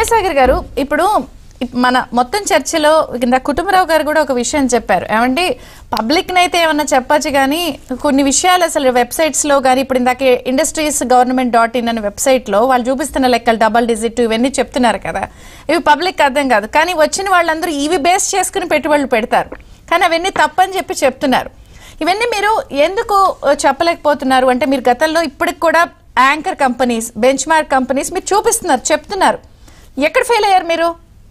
విద్యాసాగర్ గారు ఇప్పుడు ఇప్ మన మొత్తం చర్చలో కింద కుటుంబరావు గారు కూడా ఒక విషయం చెప్పారు ఏమంటే పబ్లిక్ అయితే ఏమన్నా చెప్పచ్చు కానీ కొన్ని విషయాలు అసలు వెబ్సైట్స్ లో కానీ ఇప్పుడు ఇందాక ఇండస్ట్రీస్ గవర్నమెంట్ డాట్ ఇన్ అనే వెబ్సైట్ లో వాళ్ళు చూపిస్తున్న లెక్కలు డబల్ డిజిట్ ఇవన్నీ చెప్తున్నారు కదా ఇవి పబ్లిక్ అర్థం కాదు కానీ వచ్చిన వాళ్ళందరూ ఇవి బేస్ చేసుకుని పెట్టుబడులు పెడతారు కానీ అవన్నీ తప్పని చెప్పి చెప్తున్నారు ఇవన్నీ మీరు ఎందుకు చెప్పలేకపోతున్నారు అంటే మీరు గతంలో ఇప్పటికి కూడా anchor companies benchmark companies మీరు చూపిస్తున్నారు చెప్తున్నారు ఎక్కడ ఫెయిల్ అయ్యారు మీరు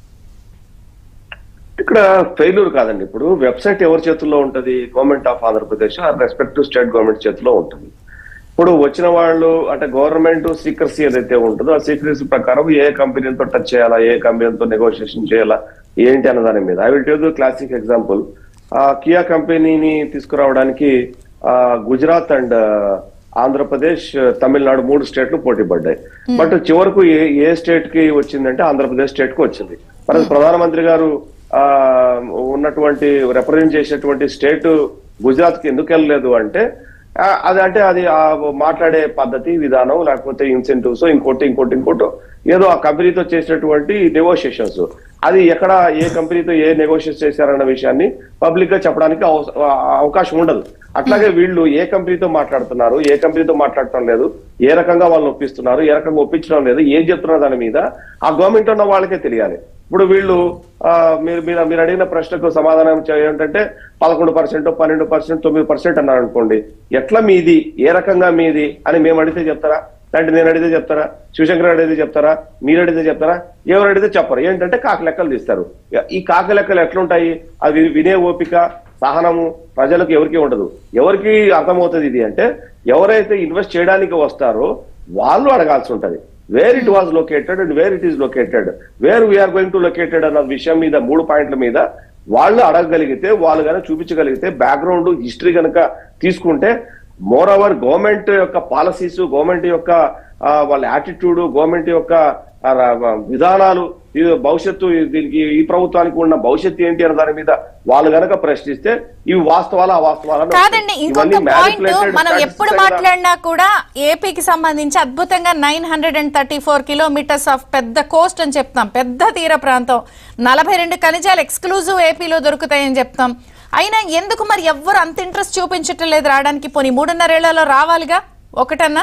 ఇక్కడ ఫెయిల్యూర్ కాదండి ఇప్పుడు వెబ్సైట్ ఎవరి చేతుల్లో ఉంటది government of Andhra Pradesh or respective state government చేతిలో ఉంటుంది ఇప్పుడు వచ్చిన వాళ్ళు అంటే గవర్నమెంట్ సీక్రసీ ఏదైతే ఉంటుందో ఆ సీక్రసీ ప్రకారం ఏ కంపెనీతో టచ్ చేయాలా ఏ కంపెనీతో నెగోషియేషన్ చేయాలా ఏంటి అన్న దాని మీద I will take classic example Kia కంపెనీని తీసుకురావడానికి ఆ, గుజరాత్ అండ్ ఆంధ్రప్రదేశ్ తమిళనాడు మూడు స్టేట్లు పోటీ పడ్డాయి బట్ చివరకు ఏ ఏ స్టేట్ కి వచ్చిందంటే ఆంధ్రప్రదేశ్ స్టేట్ కి వచ్చింది మరి ప్రధానమంత్రి గారు ఆ ఉన్నటువంటి రిప్రజెంట్ చేసినటువంటి స్టేట్ గుజరాత్ కి ఎందుకు వెళ్ళలేదు అంటే ఆ, అది అంటే అది ఆ మాట్లాడే పద్ధతి విధానం లేకపోతే ఇన్సెంటివ్స్ ఇంకోటి ఇంకోటి ఇంకోటి ఏదో ఆ కంపెనీతో చేసినటువంటి నెగోషియేషన్స్ అది ఎక్కడ ఏ కంపెనీతో ఏ నెగోషియేట్ చేశారన్న విషయాన్ని పబ్లిక్ గా చెప్పడానికి అవ- అవకాశం ఉండదు అట్లాగే వీళ్ళు ఏ కంపెనీతో మాట్లాడుతున్నారు ఏ కంపెనీతో మాట్లాడటం లేదు ఏ రకంగా వాళ్ళని ఒప్పిస్తున్నారు ఏ రకంగా ఒప్పించడం లేదు ఏం చెప్తున్నారు దాని మీద ఆ గవర్నమెంట్ ఉన్న వాళ్ళకే తెలియాలి ఇప్పుడు వీళ్ళు ఆ, మీరు మీరు మీరు అడిగిన ప్రశ్నకు సమాధానం చే- ఏంటంటే పదకొండు పర్సెంట్ పన్నెండు పర్సెంట్ తొమ్మిది పర్సెంట్ అన్నారు అనుకోండి ఎట్లా మీది ఏ రకంగా మీది అని మేము అడిగితే చెప్తారా అంటే నేను అడిగితే చెప్తారా శివశంకర్ అడిగితే చెప్తారా మీరు అడిగితే చెప్తారా ఎవరు అడిగితే చెప్పరు ఏంటంటే కాకి లెక్కలు తీస్తారు ఈ కాకి లెక్కలు ఎట్లుంటాయి అవి వినే ఓపిక సహనము ప్రజలకు ఎవరికి ఉండదు ఎవరికి అర్థమవుతుంది ఇది అంటే ఎవరైతే ఇన్వెస్ట్ చేయడానికి వస్తారో వాళ్ళు అడగాల్సి ఉంటది where it was located and where it is located where we are going to located అన్న విషయం మీద మూడు పాయింట్ల మీద వాళ్ళు అడగగలిగితే వాళ్ళు కనుక చూపించగలిగితే బ్యాక్గ్రౌండ్ హిస్టరీ కనుక తీసుకుంటే మోర్ ఓవర్ గవర్నమెంట్ యొక్క పాలసీస్ గవర్నమెంట్ యొక్క ఆ, వాళ్ళ యాటిట్యూడ్ గవర్నమెంట్ యొక్క ఆ, ర- విధానాలు ఈ భవిష్యత్తు ఈ- దీనికి ఈ ప్రభుత్వానికి ఉన్న భవిష్యత్తు ఏంటి అన్న దాని మీద వాళ్ళు గనక ప్రశ్నిస్తే ఇవి వాస్తవాలా అవాస్తవాలా కాదండి ఇంకొక పాయింట్ మనం ఎప్పుడు మాట్లాడినా కూడా ఏపీకి సంబంధించి అద్భుతంగా nine hundred and thirty four kilometres of పెద్ద కోస్ట్ అని చెప్తాం పెద్ద తీర ప్రాంతం నలభై రెండు ఖనిజాలు ఎక్స్క్లూజివ్ ఏపీలో దొరుకుతాయని చెప్తాం అయినా ఎందుకు మరి ఎవ్వరు అంత ఇంట్రెస్ట్ చూపించటం లేదు రావడానికి పోనీ మూడున్నరేళ్లలో రావాలిగా ఒకటన్నా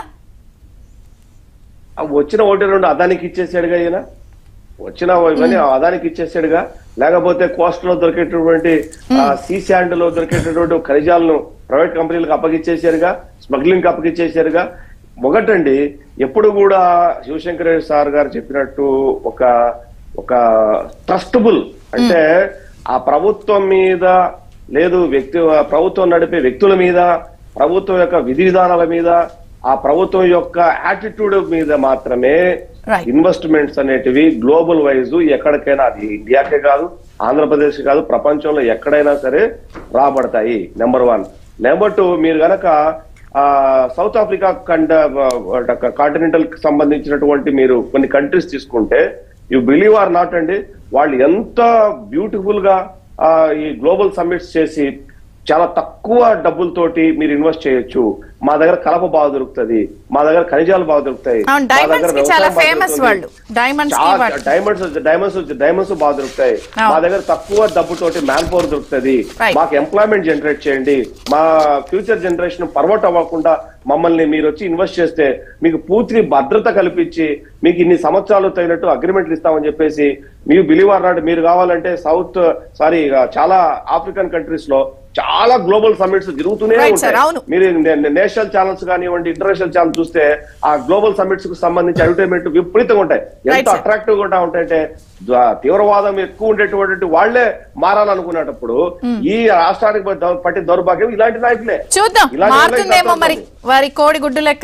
వచ్చిన ఒకటి రెండు అదానికి ఇచ్చేసాడుగా ఈయన వచ్చిన ఇవన్నీ అదానికి ఇచ్చేసాడుగా లేకపోతే కోస్ట్ లో దొరికేటటువంటి సీ శాండ్ లో దొరికేటటువంటి ఖనిజాలను ప్రైవేట్ కంపెనీలకు అప్పగిచ్చేసారుగా స్మగ్లింగ్ అప్పగిచ్చేసారుగా ఒకటండి ఎప్పుడు కూడా శివశంకర్ రెడ్డి సార్ గారు చెప్పినట్టు ఒక ఒక ట్రస్టబుల్ అంటే ఆ ప్రభుత్వం మీద లేదు వ్యక్తి ప్రభుత్వం నడిపే వ్యక్తుల మీద ప్రభుత్వం యొక్క విధి విధానాల మీద ఆ ప్రభుత్వం యొక్క యాటిట్యూడ్ మీద మాత్రమే Right. ఇన్వెస్ట్మెంట్స్ అనేటివి గ్లోబల్ వైజ్ ఎక్కడికైనా అది ఇండియాకే కాదు ఆంధ్రప్రదేశ్ కాదు ప్రపంచంలో ఎక్కడైనా సరే రాబడతాయి నెంబర్ వన్ నెంబర్ టూ మీరు గనక ఆ సౌత్ ఆఫ్రికా కండ కాంటినెంటల్ కి సంబంధించినటువంటి మీరు కొన్ని కంట్రీస్ తీసుకుంటే యు బిలీవ్ ఆర్ నాట్ అండి వాళ్ళు ఎంత బ్యూటిఫుల్ గా ఆ, ఈ గ్లోబల్ సమ్మిట్స్ చేసి చాలా తక్కువ డబ్బులతోటి మీరు ఇన్వెస్ట్ చేయొచ్చు మా దగ్గర కలప బాగా దొరుకుతది మా దగ్గర ఖనిజాలు బాగా దొరుకుతాయి అవును, మా diamonds దగ్గర కి చాలా వ్యవసాయం బాగా famous దొరుకుతుంది. వాళ్ళు. Diamonds కి చాలా- వాటి- డైమండ్స్ డైమండ్స్ డైమండ్స్ బాగా దొరుకుతాయి అవును. మా దగ్గర తక్కువ డబ్బుతోటి మ్యాన్ పవర్ దొరుకుతుంది Right. మాకు ఎంప్లాయ్మెంట్ జనరేట్ చేయండి మా ఫ్యూచర్ జనరేషన్ పర్వట్ అవ్వకుండా మమ్మల్ని మీరు వచ్చి ఇన్వెస్ట్ చేస్తే మీకు పూర్తి భద్రత కల్పించి మీకు ఇన్ని సంవత్సరాలు తగినట్టు అగ్రిమెంట్లు ఇస్తామని చెప్పేసి మీరు బిలీవ్ ఆర్ నాట్ మీరు కావాలంటే సౌత్ సారీ చాలా ఆఫ్రికన్ కంట్రీస్ లో చాలా గ్లోబల్ సమ్మిట్స్ జరుగుతూనే Right, sir. అవును. ఉంటాయి మీరు నే- నేషనల్ ఛానల్స్ కానివ్వండి ఇంటర్నేషనల్ ఛానల్ చూస్తే ఆ గ్లోబల్ సమ్మిట్స్ కు సంబంధించి అడ్వర్టైజ్మెంట్ విపరీతంగా ఉంటాయి Right, ఎంత sir. అట్రాక్టివ్ గా ఉంటాయంటే ద- తీవ్రవాదం ఎక్కువ ఉండేటువంటి వాళ్లే మారాలనుకునేటప్పుడు ఈ రాష్ట్రానికి పట్టిన దౌర్భాగ్యం ఇలాంటి నాయకులే చూద్దాం ఇలాంటి వాళ్ళే మారుతుందేమో ఇట్లా మరి వారి కోడి గుడ్డు లెక్క